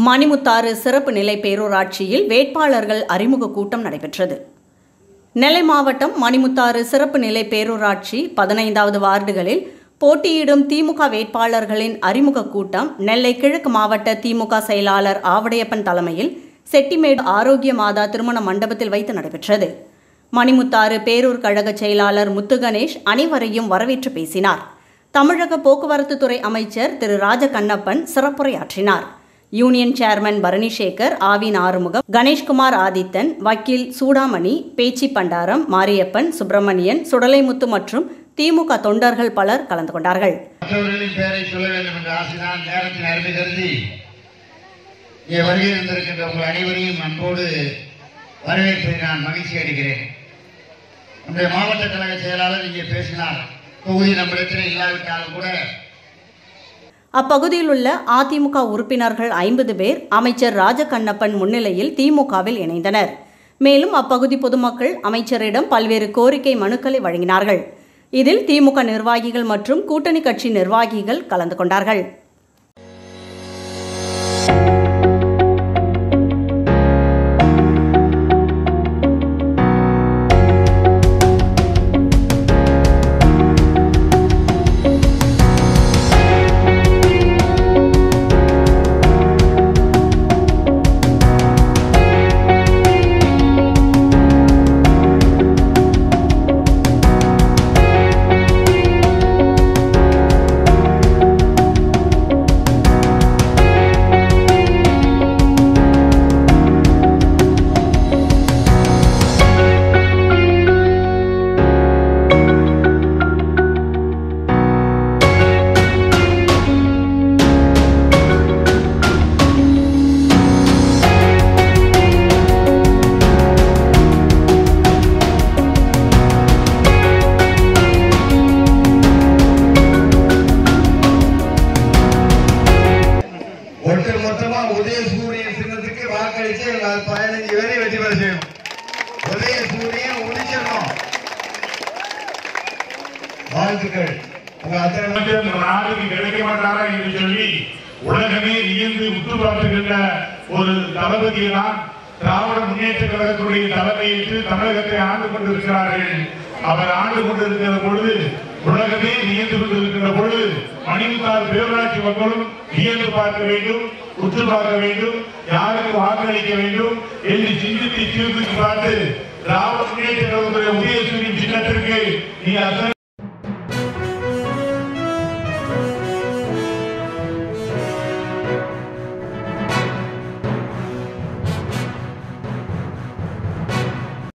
மணிமுத்தாறு சிறப்பு நிலை பேரூராட்சியில் வேட்பாளர்கள் அறிமுக கூட்டம் நடைபெற்றது நெல்லை மாவட்டம் மணிமுத்தாறு சிறப்பு நிலை பேரூராட்சி பதினைந்தாவது வார்டுகளில் போட்டியிடும் திமுக வேட்பாளர்களின் அறிமுக கூட்டம் நெல்லை கிழக்கு மாவட்ட திமுக செயலாளர் ஆவடையப்பன் தலைமையில் செட்டிமேடு ஆரோக்கிய மாதா திருமண மண்டபத்தில் வைத்து நடைபெற்றது மணிமுத்தாறு பேரூர் கழக செயலாளர் முத்துகணேஷ் அனைவரையும் வரவேற்று பேசினார் தமிழக போக்குவரத்து துறை அமைச்சர் திரு ராஜகண்ணப்பன் சிறப்புரையாற்றினார் யூனியன் சேர்மன் பரணிசேகர் ஆவின் ஆறுமுகம் கணேஷ்குமார் ஆதித்தன் வக்கீல் சூடாமணி பேச்சி பண்டாரம் மாரியப்பன் சுப்பிரமணியன் சுடலைமுத்து மற்றும் திமுக தொண்டர்கள் பலர் கலந்து கொண்டார்கள் மற்றவர்களின் பெயரை சொல்ல வேண்டும் என்ற ஆசைதான் நேரத்தின் அருமை கருதி இங்கே வருகை இருந்திருக்கின்ற உங்கள் அனைவரையும் அன்போடு வரவேற்பதை நான் மகிழ்ச்சி அடைகிறேன் நம்முடைய மாவட்ட கழக செயலாளர் இங்கே பேசினார் தொகுதி நம்மிடத்தில் இல்லாவிட்டாலும் கூட அப்பகுதியில் உள்ள அதிமுக உறுப்பினர்கள் ஐம்பது பேர் அமைச்சர் ராஜகண்ணப்பன் முன்னிலையில் திமுகவில் இணைந்தனர் மேலும் அப்பகுதி பொதுமக்கள் அமைச்சரிடம் பல்வேறு கோரிக்கை மனுக்களை வழங்கினார்கள் இதில் திமுக நிர்வாகிகள் மற்றும் கூட்டணி கட்சி நிர்வாகிகள் கலந்து கொண்டார்கள் ஒட்டு மொத்தமா உதயசூரியன் சின்னத்துக்கு வாக்களிச்சு நான் பதினஞ்சு பேரை வெற்றி பெற செய்யணும் உதயசூரியன் உதிச்சிடணும் வாழ்த்துக்கள் உங்க அத்தனை அமைச்சர் நம்ம நாட்டுக்கு கிடைக்க மாட்டாரா என்று சொல்லி உலகமே வியந்து உற்று பார்த்துகின்ற ஒரு தளபதியை தான் திராவிட முன்னேற்ற கழகத்துடைய தலைமையேற்று தமிழகத்தை ஆண்டு கொண்டிருக்கிறார்கள் அவர் ஆண்டு கொண்டிருக்கிற பொழுது உலகமே வியந்து கொண்டிருக்கிற பொழுது மணிமுத்தார் பேரூராட்சி மக்களும் வியந்து பார்க்க வேண்டும் உற்று பார்க்க வேண்டும் யாருக்கு வாக்களிக்க வேண்டும் என்று சிந்தித்து சீர்தூக்கி பார்த்து திராவிட முன்னேற்ற கழகத்துடைய உதயசூரியன் சின்னத்திற்கு நீ அத்தனை